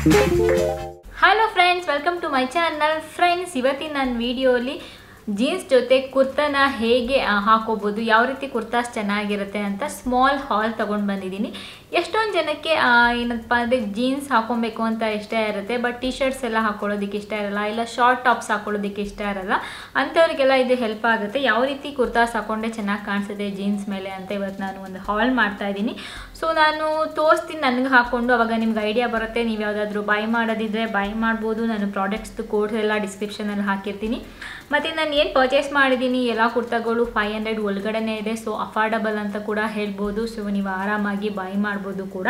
hello friends welcome to my channel friends ಇವತ್ತಿನ ನನ್ನ ವಿಡಿಯೋಲಿ ಜೀನ್ಸ್ ಜೊತೆ ಕುರ್ತಾನ ಹೇಗೆ ಆ, ಹಾಕೋಬೋದು ಯಾವ ರೀತಿ ಕುರ್ತಾಸ್ ಚೆನ್ನಾಗಿರುತ್ತೆ ಅಂತ ಸ್ಮಾಲ್ ಹಾಲ್ ತೊಗೊಂಡು ಬಂದಿದ್ದೀನಿ ಎಷ್ಟೊಂದು ಜನಕ್ಕೆ ಆ, ಏನಪ್ಪ ಅಂದರೆ ಜೀನ್ಸ್ ಹಾಕೊಬೇಕು ಅಂತ ಇಷ್ಟ ಇರುತ್ತೆ ಬಟ್ ಟಿ ಶರ್ಟ್ಸ್ ಎಲ್ಲ ಹಾಕೊಳ್ಳೋದಕ್ಕೆ ಇಷ್ಟ ಇರಲ್ಲ ಇಲ್ಲ ಶಾರ್ಟ್ ಟಾಪ್ಸ್ ಹಾಕೊಳ್ಳೋದಕ್ಕೆ ಇಷ್ಟ ಇರಲ್ಲ ಅಂಥವ್ರಿಗೆಲ್ಲ ಇದು ಹೆಲ್ಪ್ ಆಗುತ್ತೆ ಯಾವ ರೀತಿ ಕುರ್ತಾಸ್ ಹಾಕೊಂಡ್ರೆ ಚೆನ್ನಾಗಿ ಕಾಣಿಸುತ್ತೆ ಜೀನ್ಸ್ ಮೇಲೆ ಅಂತ ಇವತ್ತು ನಾನು ಒಂದು ಹಾಲ್ ಮಾಡ್ತಾ ಇದ್ದೀನಿ ಸೊ ನಾನು ತೋರಿಸ್ತೀನಿ ನನಗೆ ಹಾಕ್ಕೊಂಡು ಅವಾಗ ನಿಮ್ಗೆ ಐಡಿಯಾ ಬರುತ್ತೆ ನೀವು ಯಾವುದಾದ್ರೂ ಬೈ ಮಾಡೋದಿದ್ರೆ ಬೈ ಮಾಡ್ಬೋದು ನಾನು ಪ್ರಾಡಕ್ಟ್ಸ್ದು ಕೋಡ್ಸ್ ಎಲ್ಲ ಡಿಸ್ಕ್ರಿಪ್ಷನಲ್ಲಿ ಹಾಕಿರ್ತೀನಿ ಮತ್ತು ನಾನು ಏನು ಪರ್ಚೇಸ್ ಮಾಡಿದ್ದೀನಿ ಎಲ್ಲ ಕುರ್ತಾಗಳು ಫೈವ್ ಹಂಡ್ರೆಡ್ ಒಳಗಡೆನೇ ಇದೆ ಸೊ ಅಫಾರ್ಡಬಲ್ ಅಂತ ಕೂಡ ಹೇಳ್ಬೋದು ಸೊ ನೀವು ಆರಾಮಾಗಿ ಬೈ ಮಾಡ್ಬೋದು ಕೂಡ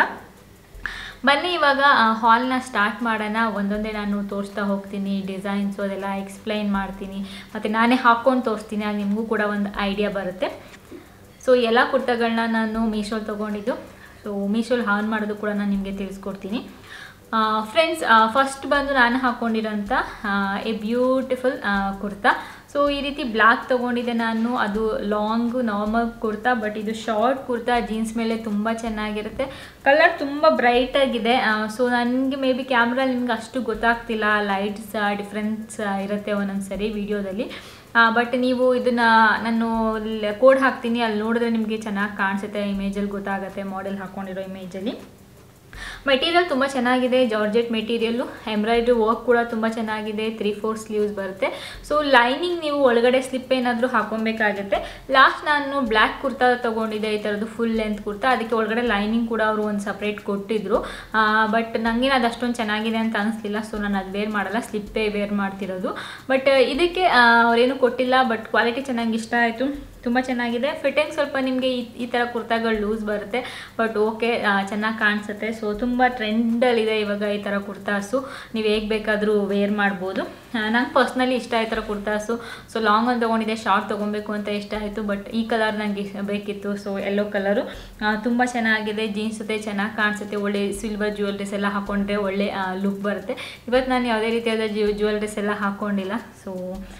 ಬನ್ನಿ ಇವಾಗ ಹಾಲ್ನ ಸ್ಟಾರ್ಟ್ ಮಾಡೋಣ ಒಂದೊಂದೇ ನಾನು ತೋರಿಸ್ತಾ ಹೋಗ್ತೀನಿ ಡಿಸೈನ್ಸು ಅದೆಲ್ಲ ಎಕ್ಸ್ಪ್ಲೈನ್ ಮಾಡ್ತೀನಿ ಮತ್ತು ನಾನೇ ಹಾಕ್ಕೊಂಡು ತೋರಿಸ್ತೀನಿ ಆಗ ನಿಮಗೂ ಕೂಡ ಒಂದು ಐಡಿಯಾ ಬರುತ್ತೆ ಸೊ ಎಲ್ಲ ಕುರ್ತಾಗಳನ್ನ ನಾನು ಮೀಶೋಲ್ಲಿ ತೊಗೊಂಡಿದ್ದು ಸೊ ಮೀಶೋಲ್ಲಿ ಆನ್ ಮಾಡೋದು ಕೂಡ ನಾನು ನಿಮಗೆ ತಿಳಿಸ್ಕೊಡ್ತೀನಿ ಫ್ರೆಂಡ್ಸ್ ಫಸ್ಟ್ ಬಂದು ನಾನು ಹಾಕ್ಕೊಂಡಿರೋಂಥ ಎ ಬ್ಯೂಟಿಫುಲ್ ಕುರ್ತಾ ಸೊ ಈ ರೀತಿ ಬ್ಲ್ಯಾಕ್ ತೊಗೊಂಡಿದ್ದೆ ನಾನು ಅದು ಲಾಂಗ್ ನಾರ್ಮಲ್ ಕುರ್ತಾ ಬಟ್ ಇದು ಶಾರ್ಟ್ ಕುರ್ತಾ ಜೀನ್ಸ್ ಮೇಲೆ ತುಂಬ ಚೆನ್ನಾಗಿರುತ್ತೆ ಕಲರ್ ತುಂಬ ಬ್ರೈಟಾಗಿದೆ ಸೊ ನನಗೆ ಮೇ ಬಿ ಕ್ಯಾಮ್ರಾ ನಿಮ್ಗೆ ಅಷ್ಟು ಗೊತ್ತಾಗ್ತಿಲ್ಲ ಲೈಟ್ಸ್ ಡಿಫ್ರೆನ್ಸ್ ಇರುತ್ತೆ ಒಂದೊಂದು ಸರಿ ವಿಡಿಯೋದಲ್ಲಿ ಬಟ್ ನೀವು ಇದನ್ನು ನಾನು ಕೋಡ್ ಹಾಕ್ತೀನಿ ಅಲ್ಲಿ ನೋಡಿದ್ರೆ ನಿಮಗೆ ಚೆನ್ನಾಗಿ ಕಾಣಿಸುತ್ತೆ ಇಮೇಜಲ್ಲಿ ಗೊತ್ತಾಗುತ್ತೆ ಮಾಡೆಲ್ ಹಾಕ್ಕೊಂಡಿರೋ ಇಮೇಜಲ್ಲಿ ಮೆಟೀರಿಯಲ್ ತುಂಬ ಚೆನ್ನಾಗಿದೆ ಜಾರ್ಜೆಟ್ ಮೆಟೀರಿಯಲ್ಲು ಎಂಬ್ರಾಯ್ಡ್ರಿ ವರ್ಕ್ ಕೂಡ ತುಂಬ ಚೆನ್ನಾಗಿದೆ ತ್ರೀ ಫೋರ್ ಸ್ಲೀವ್ಸ್ ಬರುತ್ತೆ ಸೊ ಲೈನಿಂಗ್ ನೀವು ಒಳಗಡೆ ಸ್ಲಿಪ್ ಏನಾದರೂ ಹಾಕೊಬೇಕಾಗುತ್ತೆ ಲಾಸ್ಟ್ ನಾನು ಬ್ಲ್ಯಾಕ್ ಕುರ್ತಾ ತೊಗೊಂಡಿದ್ದೆ ಈ ಥರದ್ದು ಫುಲ್ ಲೆಂತ್ ಕುರ್ತಾ ಅದಕ್ಕೆ ಒಳಗಡೆ ಲೈನಿಂಗ್ ಕೂಡ ಅವರು ಒಂದು ಸಪ್ರೇಟ್ ಕೊಟ್ಟಿದ್ರು ಬಟ್ ನನಗೇನು ಅದು ಅಷ್ಟೊಂದು ಚೆನ್ನಾಗಿದೆ ಅಂತ ಅನಿಸ್ಲಿಲ್ಲ ಸೊ ನಾನು ಅದು ವೇರ್ ಮಾಡಲ್ಲ ಸ್ಲಿಪ್ಪೇ ವೇರ್ ಮಾಡ್ತಿರೋದು ಬಟ್ ಇದಕ್ಕೆ ಅವರೇನು ಕೊಟ್ಟಿಲ್ಲ ಬಟ್ ಕ್ವಾಲಿಟಿ ಚೆನ್ನಾಗಿ ಇಷ್ಟ ಆಯಿತು ತುಂಬ ಚೆನ್ನಾಗಿದೆ ಫಿಟ್ಟಿಂಗ್ ಸ್ವಲ್ಪ ನಿಮಗೆ ಈ ಈ ಥರ ಕುರ್ತಾಗಳು ಲೂಸ್ ಬರುತ್ತೆ ಬಟ್ ಓಕೆ ಚೆನ್ನಾಗಿ ಕಾಣಿಸುತ್ತೆ ಸೊ ತುಂಬ ಟ್ರೆಂಡಲ್ಲಿದೆ ಇವಾಗ ಈ ಥರ ಕುರ್ತಾಸು ನೀವು ಹೇಗೆ ಬೇಕಾದರೂ ವೇರ್ ಮಾಡ್ಬೋದು ನಂಗೆ ಪರ್ಸ್ನಲಿ ಇಷ್ಟ ಈ ಥರ ಕುರ್ತಾಸು ಸೊ ಲಾಂಗ್ ಒಂದು ತೊಗೊಂಡಿದ್ದೆ ಶಾರ್ಟ್ ತೊಗೊಬೇಕು ಅಂತ ಇಷ್ಟ ಆಯಿತು ಬಟ್ ಈ ಕಲರ್ ನನಗೆ ಬೇಕಿತ್ತು ಸೊ ಯೆಲ್ಲೋ ಕಲರು ತುಂಬ ಚೆನ್ನಾಗಿದೆ ಜೀನ್ಸ್ ಜೊತೆ ಚೆನ್ನಾಗಿ ಕಾಣಿಸುತ್ತೆ ಒಳ್ಳೆ ಸಿಲ್ವರ್ ಜ್ಯುವೆಲ್ರೀಸ್ ಎಲ್ಲ ಹಾಕ್ಕೊಂಡ್ರೆ ಒಳ್ಳೆ ಲುಕ್ ಬರುತ್ತೆ ಇವತ್ತು ನಾನು ಯಾವುದೇ ರೀತಿಯಾದ ಜ್ಯು ಜ್ಯುವೆಲ್ರೀಸ್ ಎಲ್ಲ ಹಾಕ್ಕೊಂಡಿಲ್ಲ ಸೊ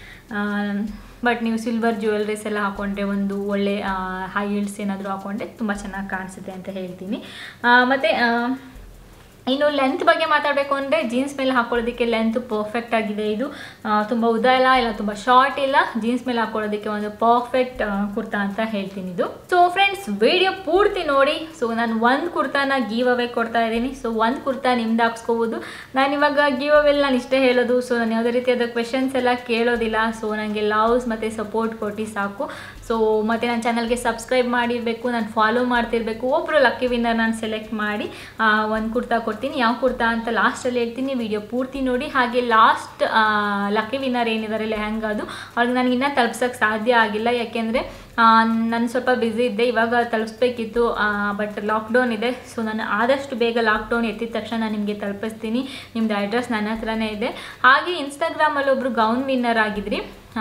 ಬಟ್ ನೀವು ಸಿಲ್ವರ್ ಜ್ಯುವೆಲ್ರೀಸ್ ಎಲ್ಲ ಹಾಕ್ಕೊಂಡ್ರೆ ಒಂದು ಒಳ್ಳೆ ಹೈ ಹೀಲ್ಸ್ ಏನಾದರೂ ಹಾಕ್ಕೊಂಡ್ರೆ ತುಂಬ ಚೆನ್ನಾಗಿ ಕಾಣಿಸುತ್ತೆ ಅಂತ ಹೇಳ್ತೀನಿ ಮತ್ತು ಇನ್ನು ಲೆಂತ್ ಬಗ್ಗೆ ಮಾತಾಡಬೇಕು ಅಂದರೆ ಜೀನ್ಸ್ ಮೇಲೆ ಹಾಕೊಳ್ಳೋದಕ್ಕೆ ಲೆಂತ್ ಪರ್ಫೆಕ್ಟ್ ಆಗಿದೆ ಇದು ತುಂಬ ಉದ್ದ ಇಲ್ಲ ಇಲ್ಲ ತುಂಬ ಶಾರ್ಟ್ ಇಲ್ಲ ಜೀನ್ಸ್ ಮೇಲೆ ಹಾಕೊಳ್ಳೋದಕ್ಕೆ ಒಂದು ಪರ್ಫೆಕ್ಟ್ ಕುರ್ತಾ ಅಂತ ಹೇಳ್ತೀನಿ ಇದು ಸೊ ಫ್ರೆಂಡ್ಸ್ ವಿಡಿಯೋ ಪೂರ್ತಿ ನೋಡಿ ಸೊ ನಾನು ಒಂದು ಕುರ್ತಾನ ಗೀವ್ ಅವೇ ಕೊಡ್ತಾ ಇದ್ದೀನಿ ಸೊ ಒಂದು ಕುರ್ತಾ ನಿಮ್ದು ಹಾಕ್ಸ್ಕೋಬೋದು ನಾನು ಇವಾಗ ಗೀವ್ ಅವೇಲಿ ನಾನು ಇಷ್ಟೇ ಹೇಳೋದು ಸೊ ನಾನು ಯಾವುದೇ ರೀತಿಯಾದ ಕ್ವೆಶನ್ಸ್ ಎಲ್ಲ ಕೇಳೋದಿಲ್ಲ ಸೊ ನನಗೆ ಲವ್ಸ್ ಮತ್ತು ಸಪೋರ್ಟ್ ಕೊಟ್ಟು ಸಾಕು ಸೊ ಮತ್ತು ನನ್ನ ಚಾನಲ್ಗೆ ಸಬ್ಸ್ಕ್ರೈಬ್ ಮಾಡಿರಬೇಕು ನಾನು ಫಾಲೋ ಮಾಡ್ತಿರ್ಬೇಕು ಒಬ್ಬರು ಲಕ್ಕಿ ವಿನ್ನರ್ ನಾನು ಸೆಲೆಕ್ಟ್ ಮಾಡಿ ಒಂದು ಕುರ್ತಾ ಕೊಡ್ತೀನಿ ಯಾವ ಕುರ್ತಾ ಅಂತ ಲಾಸ್ಟಲ್ಲಿ ಹೇಳ್ತೀನಿ ವಿಡಿಯೋ ಪೂರ್ತಿ ನೋಡಿ ಹಾಗೆ ಲಾಸ್ಟ್ ಲಕ್ಕಿ ವಿನ್ನರ್ ಏನಿದ್ದಾರೆ ಲೆಹಂಗಾದು ಅವ್ರಿಗೆ ನನಗೆ ಇನ್ನೂ ತಲುಪ್ಸೋಕ್ಕೆ ಸಾಧ್ಯ ಆಗಿಲ್ಲ ಯಾಕೆಂದರೆ ನಾನು ಸ್ವಲ್ಪ ಬ್ಯುಸಿ ಇದ್ದೆ ಇವಾಗ ತಲುಪಿಸ್ಬೇಕಿತ್ತು ಬಟ್ ಲಾಕ್ಡೌನ್ ಇದೆ ಸೊ ನಾನು ಆದಷ್ಟು ಬೇಗ ಲಾಕ್ಡೌನ್ ಎತ್ತಿದ ತಕ್ಷಣ ನಾನು ನಿಮಗೆ ತಲುಪಿಸ್ತೀನಿ ನಿಮ್ಮದು ಅಡ್ರೆಸ್ ನನ್ನ ಹತ್ರನೇ ಇದೆ ಹಾಗೆ ಇನ್ಸ್ಟಾಗ್ರಾಮಲ್ಲಿ ಒಬ್ಬರು ಗೌನ್ ವಿನ್ನರ್ ಆಗಿದ್ರಿ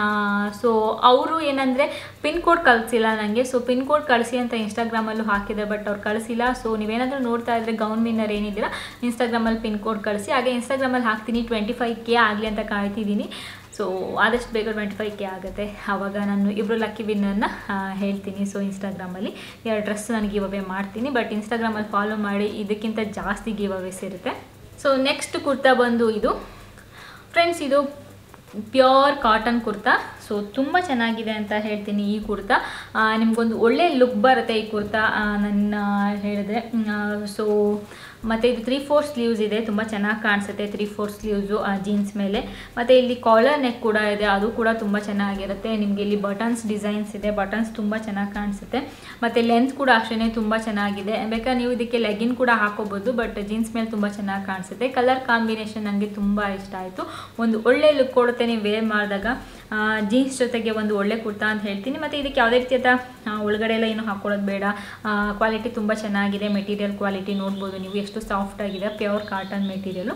ಸೊ ಅವರು ಏನಂದರೆ ಪಿನ್ ಕೋಡ್ ಕಳಿಸಿಲ್ಲ ನನಗೆ ಸೊ ಪಿನ್ ಕೋಡ್ ಕಳಿಸಿ ಅಂತ ಇನ್ಸ್ಟಾಗ್ರಾಮಲ್ಲೂ ಹಾಕಿದೆ ಬಟ್ ಅವ್ರು ಕಳಿಸಿಲ್ಲ ಸೊ ನೀವೇನಾದರೂ ನೋಡ್ತಾ ಇದ್ದರೆ ಗೌನ್ ವಿನ್ನರ್ ಏನಿದ್ದೀರಾ ಇನ್ಸ್ಟಾಗ್ರಾಮಲ್ಲಿ ಪಿನ್ ಕೋಡ್ ಕಳಿಸಿ ಹಾಗೆ ಇನ್ಸ್ಟಾಗ್ರಾಮಲ್ಲಿ ಹಾಕ್ತೀನಿ ಟ್ವೆಂಟಿ ಫೈವ್ ಕೆ ಆಗಲಿ ಅಂತ ಕಾಯ್ತಿದ್ದೀನಿ ಸೊ ಆದಷ್ಟು ಬೇಗ ಟ್ವೆಂಟಿ ಫೈವ್ ಕೆ ಆಗುತ್ತೆ ಆವಾಗ ನಾನು ಇಬ್ಬರು ಲಕ್ಕಿ ವಿನ್ನರ್ನ ಹೇಳ್ತೀನಿ ಸೊ ಇನ್ಸ್ಟಾಗ್ರಾಮಲ್ಲಿ ಎರಡು ಡ್ರೆಸ್ ನಾನು ಗಿವ್ ಅವೇ ಮಾಡ್ತೀನಿ ಬಟ್ ಇನ್ಸ್ಟಾಗ್ರಾಮಲ್ಲಿ ಫಾಲೋ ಮಾಡಿ ಇದಕ್ಕಿಂತ ಜಾಸ್ತಿ ಗಿವ್ ಅವೇಸ್ ಇರುತ್ತೆ ಸೊ ನೆಕ್ಸ್ಟ್ ಕುರ್ತಾ ಬಂದು ಇದು ಫ್ರೆಂಡ್ಸ್ ಇದು ಪ್ಯೂರ್ ಕಾಟನ್ ಕುರ್ತಾ ಸೊ ತುಂಬ ಚೆನ್ನಾಗಿದೆ ಅಂತ ಹೇಳ್ತೀನಿ ಈ ಕುರ್ತಾ ನಿಮಗೊಂದು ಒಳ್ಳೆ ಲುಕ್ ಬರುತ್ತೆ ಈ ಕುರ್ತಾ ನನ್ನ ಹೇಳಿದ್ರೆ ಸೊ ಮತ್ತು ಇದು ತ್ರೀ ಫೋರ್ ಸ್ಲೀವ್ಸ್ ಇದೆ ತುಂಬ ಚೆನ್ನಾಗಿ ಕಾಣಿಸುತ್ತೆ ತ್ರೀ ಫೋರ್ ಸ್ಲೀವ್ಸು ಜೀನ್ಸ್ ಮೇಲೆ ಮತ್ತು ಇಲ್ಲಿ ಕಾಲರ್ ನೆಕ್ ಕೂಡ ಇದೆ ಅದು ಕೂಡ ತುಂಬ ಚೆನ್ನಾಗಿರುತ್ತೆ ನಿಮಗೆ ಇಲ್ಲಿ ಬಟನ್ಸ್ ಡಿಸೈನ್ಸ್ ಇದೆ ಬಟನ್ಸ್ ತುಂಬ ಚೆನ್ನಾಗಿ ಕಾಣಿಸುತ್ತೆ ಮತ್ತು ಲೆಂತ್ ಕೂಡ ಅಷ್ಟೇ ತುಂಬ ಚೆನ್ನಾಗಿದೆ ಬೇಕಾದ್ರೆ ನೀವು ಇದಕ್ಕೆ ಲೆಗಿನ್ ಕೂಡ ಹಾಕೋಬೋದು ಬಟ್ ಜೀನ್ಸ್ ಮೇಲೆ ತುಂಬ ಚೆನ್ನಾಗಿ ಕಾಣಿಸುತ್ತೆ ಕಲರ್ ಕಾಂಬಿನೇಷನ್ ನನಗೆ ತುಂಬ ಇಷ್ಟ ಆಯಿತು ಒಂದು ಒಳ್ಳೆ ಲುಕ್ ಕೊಡುತ್ತೆ ನೀವು ವೇರ್ ಮಾಡಿದಾಗ ಜೀನ್ಸ್ ಜೊತೆಗೆ ಒಂದು ಒಳ್ಳೆ ಕುರ್ತಾ ಅಂತ ಹೇಳ್ತೀನಿ ಮತ್ತು ಇದಕ್ಕೆ ಯಾವುದೇ ರೀತಿಯಾದ ಒಳಗಡೆ ಎಲ್ಲ ಏನು ಹಾಕೊಳ್ಳೋದು ಬೇಡ ಕ್ವಾಲಿಟಿ ತುಂಬ ಚೆನ್ನಾಗಿದೆ ಮೆಟೀರಿಯಲ್ ಕ್ವಾಲಿಟಿ ನೋಡ್ಬೋದು ನೀವು ಎಷ್ಟು ಸಾಫ್ಟ್ ಆಗಿದೆ pure cotton material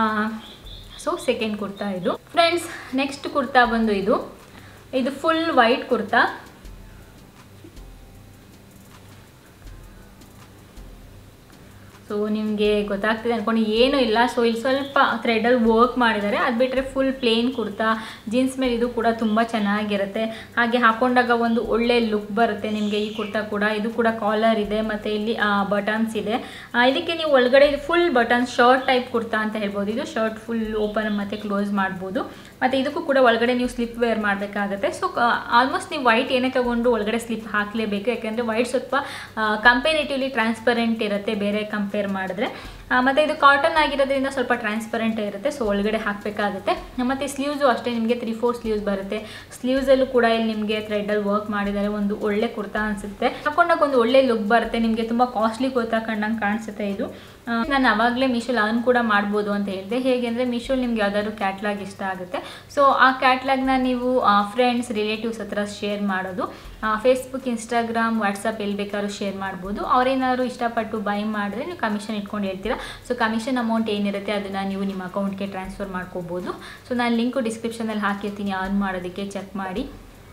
so second kurta ಇದು ಫ್ರೆಂಡ್ಸ್ ನೆಕ್ಸ್ಟ್ ಕುರ್ತಾ ಬಂದು ಇದು ಇದು full white kurta so so ನಿಮಗೆ ಗೊತ್ತಾಗ್ತಿದೆ ಅಂದ್ಕೊಂಡು ಏನೂ ಇಲ್ಲ ಸೊ ಇಲ್ಲಿ ಸ್ವಲ್ಪ ಥ್ರೆಡಲ್ಲಿ ವರ್ಕ್ ಮಾಡಿದ್ದಾರೆ ಅದು ಬಿಟ್ಟರೆ ಫುಲ್ ಪ್ಲೇನ್ ಕುರ್ತಾ ಜೀನ್ಸ್ ಮೇಲೆ ಇದು ಕೂಡ ತುಂಬ ಚೆನ್ನಾಗಿರುತ್ತೆ ಹಾಗೆ ಹಾಕೊಂಡಾಗ ಒಂದು ಒಳ್ಳೆ ಲುಕ್ ಬರುತ್ತೆ ನಿಮಗೆ ಈ ಕುರ್ತಾ ಕೂಡ ಇದು ಕೂಡ ಕಾಲರ್ ಇದೆ ಮತ್ತು ಇಲ್ಲಿ ಬಟನ್ಸ್ ಇದೆ ಆ, ಇದಕ್ಕೆ ನೀವು ಒಳಗಡೆ full buttons shirt type kurta ಅಂತ ಹೇಳ್ಬೋದು ಇದು ಶರ್ಟ್ ಫುಲ್ ಓಪನ್ ಮತ್ತು ಕ್ಲೋಸ್ ಮಾಡ್ಬೋದು ಮತ್ತು ಇದಕ್ಕೂ ಕೂಡ ಒಳಗಡೆ ನೀವು ಸ್ಲಿಪ್ ವೇರ್ ಮಾಡಬೇಕಾಗುತ್ತೆ ಸೊ ಆಲ್ಮೋಸ್ಟ್ ನೀವು ವೈಟ್ ಏನೇ ತೊಗೊಂಡು ಒಳಗಡೆ ಸ್ಲಿಪ್ ಹಾಕಲೇಬೇಕು ಯಾಕೆಂದರೆ ವೈಟ್ ಸ್ವಲ್ಪ ಕಂಪೇರೇಟಿವ್ಲಿ ಟ್ರಾನ್ಸ್ಪರೆಂಟ್ ಇರುತ್ತೆ ಬೇರೆ ಕಂಪೇರ್ ಮಾಡಿದ್ರೆ ಆ, ಮತ್ತೆ ಇದು ಕಾಟನ್ ಆಗಿರೋದ್ರಿಂದ ಸ್ವಲ್ಪ ಟ್ರಾನ್ಸ್ಪರೆಂಟ್ ಇರುತ್ತೆ ಸೊ ಒಳಗಡೆ ಹಾಕಬೇಕಾಗುತ್ತೆ ಮತ್ತು ಸ್ಲೀವ್ಸು ಅಷ್ಟೇ ನಿಮಗೆ ತ್ರೀ ಫೋರ್ ಸ್ಲೀವ್ಸ್ ಬರುತ್ತೆ ಸ್ಲೀವ್ಸಲ್ಲೂ ಕೂಡ ಇಲ್ಲಿ ನಿಮಗೆ ಥ್ರೆಡಲ್ಲಿ ವರ್ಕ್ ಮಾಡಿದ್ದಾರೆ ಒಂದು ಒಳ್ಳೆ ಕುರ್ತಾ ಅನಿಸುತ್ತೆ ಹಾಕೊಂಡಾಗ ಒಂದು ಒಳ್ಳೆ ಲುಕ್ ಬರುತ್ತೆ ನಿಮಗೆ ತುಂಬ ಕಾಸ್ಟ್ಲಿ ಕುರ್ತಾ ಕಂಡಂಗೆ ಕಾಣಿಸುತ್ತೆ ಇದು ಆ, ನಾನು ಆವಾಗಲೇ ಮೀಶೋಲ್ ಅರ್ನ್ ಕೂಡ ಮಾಡ್ಬೋದು ಅಂತ ಹೇಳಿದೆ ಹೇಗೆ ಅಂದರೆ ಮೀಶೋಲ್ ನಿಮ್ಗೆ ಯಾವ್ದಾದ್ರು ಕ್ಯಾಟ್ಲಾಗ್ ಇಷ್ಟ ಆಗುತ್ತೆ ಸೊ ಆ ಕ್ಯಾಟ್ಲಾಗ್ನ ನೀವು ಫ್ರೆಂಡ್ಸ್ ರಿಲೇಟಿವ್ಸ್ ಹತ್ರ ಶೇರ್ ಮಾಡೋದು ಫೇಸ್ಬುಕ್ ಇನ್ಸ್ಟಾಗ್ರಾಮ್ ವಾಟ್ಸಪ್ ಎಲ್ಲಿ ಬೇಕಾದ್ರೂ ಶೇರ್ ಮಾಡ್ಬೋದು ಅವ್ರೇನಾದ್ರು ಇಷ್ಟಪಟ್ಟು ಬೈ ಮಾಡಿದ್ರೆ ನೀವು ಕಮಿಷನ್ ಇಟ್ಕೊಂಡು ಹೇಳ್ತೀರಾ ಸೊ ಕಮಿಷನ್ ಅಮೌಂಟ್ ಏನಿರುತ್ತೆ ಅದನ್ನು ನೀವು ನಿಮ್ಮ ಅಕೌಂಟ್ಗೆ ಟ್ರಾನ್ಸ್ಫರ್ ಮಾಡ್ಕೋಬೋದು ಸೊ ನಾನು ಲಿಂಕು ಡಿಸ್ಕ್ರಿಪ್ಷನಲ್ಲಿ ಹಾಕಿರ್ತೀನಿ ಅರ್ನ್ ಮಾಡೋದಕ್ಕೆ ಚೆಕ್ ಮಾಡಿ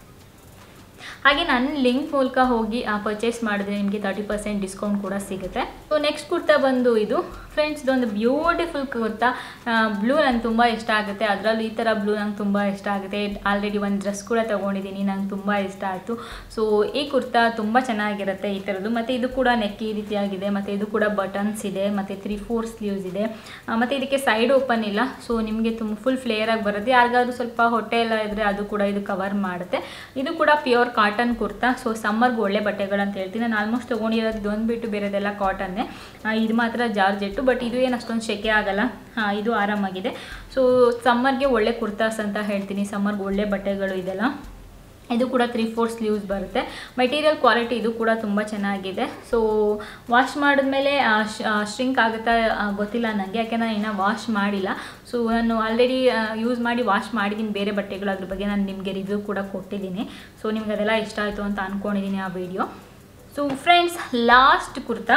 ಹಾಗೆ ನನ್ನ ಲಿಂಕ್ ಮೂಲಕ ಹೋಗಿ ಪರ್ಚೇಸ್ ಮಾಡಿದ್ರೆ ನಿಮಗೆ ತರ್ಟಿ ಪರ್ಸೆಂಟ್ ಡಿಸ್ಕೌಂಟ್ ಕೂಡ ಸಿಗುತ್ತೆ ಸೊ ನೆಕ್ಸ್ಟ್ ಕುರ್ತಾ ಬಂದು ಇದು ಫ್ರೆಂಡ್ಸ್ ಇದೊಂದು ಬ್ಯೂಟಿಫುಲ್ ಕುರ್ತಾ ಬ್ಲೂ ನಂಗೆ ತುಂಬ ಇಷ್ಟ ಆಗುತ್ತೆ ಅದರಲ್ಲೂ ಈ ಥರ ಬ್ಲೂ ನಂಗೆ ತುಂಬ ಇಷ್ಟ ಆಗುತ್ತೆ ಆಲ್ರೆಡಿ ಒಂದು ಡ್ರೆಸ್ ಕೂಡ ತೊಗೊಂಡಿದ್ದೀನಿ ನಂಗೆ ತುಂಬ ಇಷ್ಟ ಆಯಿತು ಸೊ ಈ ಕುರ್ತಾ ತುಂಬ ಚೆನ್ನಾಗಿರುತ್ತೆ ಈ ಥರದ್ದು ಮತ್ತು ಇದು ಕೂಡ ನೆಕ್ ಈ ರೀತಿಯಾಗಿದೆ ಮತ್ತು ಇದು ಕೂಡ ಬಟನ್ಸ್ ಇದೆ ಮತ್ತು ತ್ರೀ ಫೋರ್ ಸ್ಲೀವ್ಸ್ ಇದೆ ಆ, ಮತ್ತು ಇದಕ್ಕೆ ಸೈಡ್ ಓಪನ್ ಇಲ್ಲ ಸೊ ನಿಮಗೆ ತುಂಬ ಫುಲ್ ಫ್ಲೇಯರ್ ಆಗಿ ಬರುತ್ತೆ ಯಾರಿಗಾದ್ರೂ ಸ್ವಲ್ಪ ಹೊಟ್ಟೆ ಎಲ್ಲ ಇದ್ದರೆ ಅದು ಕೂಡ ಇದು ಕವರ್ ಮಾಡುತ್ತೆ ಇದು ಕೂಡ ಪ್ಯೂರ್ ಕಾಟನ್ ಕುರ್ತಾ ಸೊ ಸಮ್ಮರ್ಗೆ ಒಳ್ಳೆ ಬಟ್ಟೆಗಳು ಅಂತ ಹೇಳ್ತೀನಿ ನಾನು ಆಲ್ಮೋಸ್ಟ್ ತೊಗೊಂಡಿರೋದು ಇದೊಂದು ಬಿಟ್ಟು ಬೇರೆದೆಲ್ಲ ಕಾಟನ್ನೇ ಇದು ಮಾತ್ರ ಜಾರ್ಜೆಟ್ಟು ಬಟ್ ಇದು ಏನು ಅಷ್ಟೊಂದು ಶೆಕೆ ಆಗಲ್ಲ ಆ, ಇದು ಆರಾಮಾಗಿದೆ ಸೊ ಸಮ್ಮರ್ಗೆ ಒಳ್ಳೆ ಕುರ್ತಾಸ್ ಅಂತ ಹೇಳ್ತೀನಿ ಸಮ್ಮರ್ಗೆ ಒಳ್ಳೆ ಬಟ್ಟೆಗಳು ಇದೆಲ್ಲ ಇದು ಕೂಡ ತ್ರೀ ಫೋರ್ ಸ್ಲೀವ್ಸ್ ಬರುತ್ತೆ ಮೆಟೀರಿಯಲ್ ಕ್ವಾಲಿಟಿ ಇದು ಕೂಡ ತುಂಬ ಚೆನ್ನಾಗಿದೆ ಸೊ ವಾಶ್ ಮಾಡಿದ್ಮೇಲೆ ಶ್ರಿಂಕ್ ಆಗುತ್ತಾ ಆ, ಗೊತ್ತಿಲ್ಲ ನನಗೆ ಯಾಕೆ ನಾನು ಇನ್ನೂ ವಾಶ್ ಮಾಡಿಲ್ಲ ಸೊ ನಾನು ಆಲ್ರೆಡಿ ಯೂಸ್ ಮಾಡಿ ವಾಶ್ ಮಾಡಿದ್ದೀನಿ ಬೇರೆ ಬಟ್ಟೆಗಳು ಅದ್ರ ಬಗ್ಗೆ ನಾನು ನಿಮಗೆ ರಿವ್ಯೂ ಕೂಡ ಕೊಟ್ಟಿದ್ದೀನಿ ಸೊ ನಿಮ್ಗೆ ಅದೆಲ್ಲ ಇಷ್ಟ ಆಯಿತು ಅಂತ ಅಂದ್ಕೊಂಡಿದ್ದೀನಿ ಆ video so friends last kurta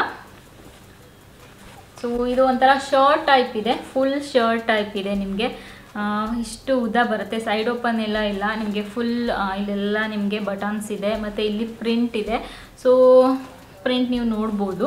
so ಇದು ಒಂಥರ ಶರ್ಟ್ ಟೈಪ್ ಇದೆ ಫುಲ್ ಶರ್ಟ್ ಟೈಪ್ ಇದೆ ನಿಮಗೆ ಇಷ್ಟು ಉದ್ದ ಬರುತ್ತೆ ಸೈಡ್ ಓಪನ್ ಎಲ್ಲ ಇಲ್ಲ ನಿಮಗೆ ಫುಲ್ ಇಲ್ಲೆಲ್ಲ ನಿಮಗೆ ಬಟನ್ಸ್ ಇದೆ ಮತ್ತು ಇಲ್ಲಿ ಪ್ರಿಂಟ್ ಇದೆ ಸೊ ಪ್ರಿಂಟ್ ನೀವು ನೋಡ್ಬೋದು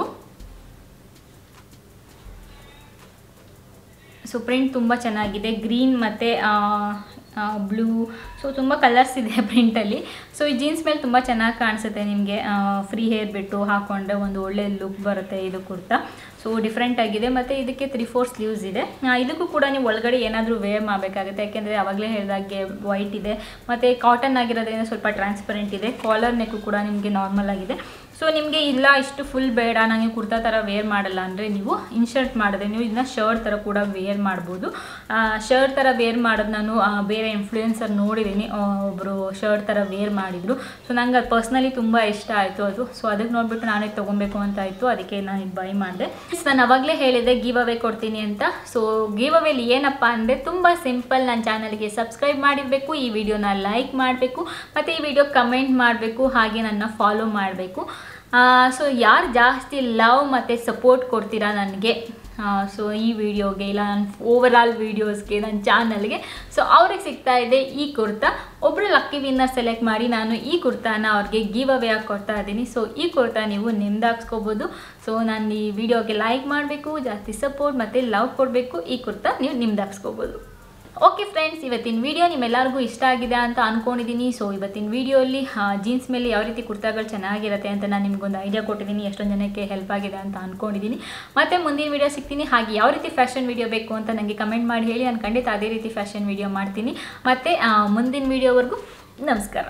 ಸೊ ಪ್ರಿಂಟ್ ತುಂಬ ಚೆನ್ನಾಗಿದೆ ಗ್ರೀನ್ ಮತ್ತು ಬ್ಲೂ ಸೊ ತುಂಬ ಕಲರ್ಸ್ ಇದೆ ಪ್ರಿಂಟಲ್ಲಿ ಸೊ ಈ ಜೀನ್ಸ್ ಮೇಲೆ ತುಂಬ ಚೆನ್ನಾಗಿ ಕಾಣಿಸುತ್ತೆ ನಿಮಗೆ ಫ್ರೀ ಹೇರ್ ಬಿಟ್ಟು ಹಾಕೊಂಡ್ರೆ ಒಂದು ಒಳ್ಳೆ ಲುಕ್ ಬರುತ್ತೆ ಇದು ಕುರ್ತಾ ಸೊ ಡಿಫ್ರೆಂಟ್ ಆಗಿದೆ ಮತ್ತು ಇದಕ್ಕೆ ತ್ರೀ ಫೋರ್ ಸ್ಲೀವ್ಸ್ ಇದೆ ಆ, ಇದಕ್ಕೂ ಕೂಡ ನೀವು ಒಳಗಡೆ ಏನಾದರೂ ವೇರ್ ಮಾಡಬೇಕಾಗುತ್ತೆ ಯಾಕೆಂದರೆ ಆವಾಗಲೇ ಹೇಳಿದಾಗೆ ವೈಟ್ ಇದೆ ಮತ್ತು ಕಾಟನ್ ಆಗಿರೋದ್ರಿಂದ ಸ್ವಲ್ಪ ಟ್ರಾನ್ಸ್ಪರೆಂಟ್ ಇದೆ ಕಾಲರ್ ನೆಕ್ಕು ಕೂಡ ನಿಮಗೆ ನಾರ್ಮಲ್ ಆಗಿದೆ ಸೊ ನಿಮಗೆ ಇಲ್ಲ ಇಷ್ಟು ಫುಲ್ ಬೇಡ ನನಗೆ ಕುರ್ತಾ ಥರ ವೇರ್ ಮಾಡಲ್ಲ ಅಂದರೆ ನೀವು ಇನ್ಶರ್ಟ್ ಮಾಡಿದ್ರೆ ನೀವು ಇದನ್ನ ಶರ್ಟ್ ಥರ ಕೂಡ ವೇರ್ ಮಾಡ್ಬೋದು ಶರ್ಟ್ ಥರ ವೇರ್ ಮಾಡೋದು ನಾನು ಆ, ಬೇರೆ ಇನ್ಫ್ಲೂಯೆನ್ಸರ್ ನೋಡಿದ್ದೀನಿ ಒಬ್ಬರು ಶರ್ಟ್ ಥರ ವೇರ್ ಮಾಡಿದರು ಸೊ ನಂಗೆ ಅದು ಪರ್ಸ್ನಲಿ ತುಂಬ ಇಷ್ಟ ಆಯಿತು ಅದು ಸೊ ಅದಕ್ಕೆ ನೋಡಿಬಿಟ್ಟು ನಾನೇ ತೊಗೊಬೇಕು ಅಂತ ಆಯಿತು ಅದಕ್ಕೆ ನಾನು ಇದು ಬೈ ಮಾಡಿದೆ ನಾನು ಅವಾಗಲೇ ಹೇಳಿದೆ ಗಿವ್ ಅವೇ ಕೊಡ್ತೀನಿ ಅಂತ ಸೊ ಗಿವ್ ಅವೇಲಿ ಏನಪ್ಪ ಅಂದರೆ ತುಂಬ ಸಿಂಪಲ್ ನನ್ನ ಚಾನಲ್ಗೆ ಸಬ್ಸ್ಕ್ರೈಬ್ ಮಾಡಿರಬೇಕು ಈ ವಿಡಿಯೋನ ಲೈಕ್ ಮಾಡಬೇಕು ಮತ್ತು ಈ ವಿಡಿಯೋ ಕಮೆಂಟ್ ಮಾಡಬೇಕು ಹಾಗೆ ನನ್ನ ಫಾಲೋ ಮಾಡಬೇಕು ಸೊ ಯಾರು ಜಾಸ್ತಿ ಲವ್ ಮತ್ತು ಸಪೋರ್ಟ್ ಕೊಡ್ತೀರಾ ನನಗೆ ಸೊ ಈ ವಿಡಿಯೋಗೆ ಇಲ್ಲ ನನ್ನ ಓವರ್ ಆಲ್ ವೀಡಿಯೋಸ್ಗೆ ನನ್ನ ಚಾನಲ್ಗೆ ಸೊ ಅವ್ರಿಗೆ ಸಿಗ್ತಾ ಇದೆ ಈ ಕುರ್ತಾ ಒಬ್ಬರು ಲಕ್ಕಿ ವಿನ್ನರ್ ಸೆಲೆಕ್ಟ್ ಮಾಡಿ ನಾನು ಈ ಕುರ್ತಾನ ಅವ್ರಿಗೆ ಗಿವ್ ಅವೇ ಆಗಿ ಕೊಡ್ತಾ ಇದ್ದೀನಿ ಸೊ ಈ ಕುರ್ತಾ ನೀವು ನಿಮ್ದು ಹಾಕ್ಸ್ಕೊಬೋದು ಸೊ ನಾನು ಈ ವಿಡಿಯೋಗೆ ಲೈಕ್ ಮಾಡಬೇಕು ಜಾಸ್ತಿ ಸಪೋರ್ಟ್ ಮತ್ತು ಲವ್ ಕೊಡಬೇಕು ಈ ಕುರ್ತಾ ನೀವು ನಿಮ್ದು ಹಾಕ್ಸ್ಕೊಬೋದು ಓಕೆ ಫ್ರೆಂಡ್ಸ್ ಇವತ್ತಿನ ವಿಡಿಯೋ ನಿಮ್ಮೆಲ್ಲರಿಗೂ ಇಷ್ಟ ಆಗಿದೆ ಅಂತ ಅಂದ್ಕೊಂಡಿದ್ದೀನಿ ಸೊ ಇವತ್ತಿನ ವಿಡಿಯೋಲಿ ಜೀನ್ಸ್ ಮೇಲೆ ಯಾವ ರೀತಿ ಕುರ್ತಾಗಳು ಚೆನ್ನಾಗಿರುತ್ತೆ ಅಂತ ನಾನು ನಿಮ್ಗೊಂದು ಐಡಿಯಾ ಕೊಟ್ಟಿದ್ದೀನಿ ಎಷ್ಟೊಂದು ಜನಕ್ಕೆ ಹೆಲ್ಪ್ ಆಗಿದೆ ಅಂತ ಅಂದ್ಕೊಂಡಿದ್ದೀನಿ ಮತ್ತೆ ಮುಂದಿನ ವಿಡಿಯೋ ಸಿಗ್ತೀನಿ ಹಾಗೆ ಯಾವ ರೀತಿ ಫ್ಯಾಷನ್ ವಿಡಿಯೋ ಬೇಕು ಅಂತ ನನಗೆ ಕಮೆಂಟ್ ಮಾಡಿ ಹೇಳಿ ನಾನು ಖಂಡಿತ ಅದೇ ರೀತಿ ಫ್ಯಾಷನ್ ವಿಡಿಯೋ ಮಾಡ್ತೀನಿ ಮತ್ತು ಮುಂದಿನ ವಿಡಿಯೋವರೆಗೂ ನಮಸ್ಕಾರ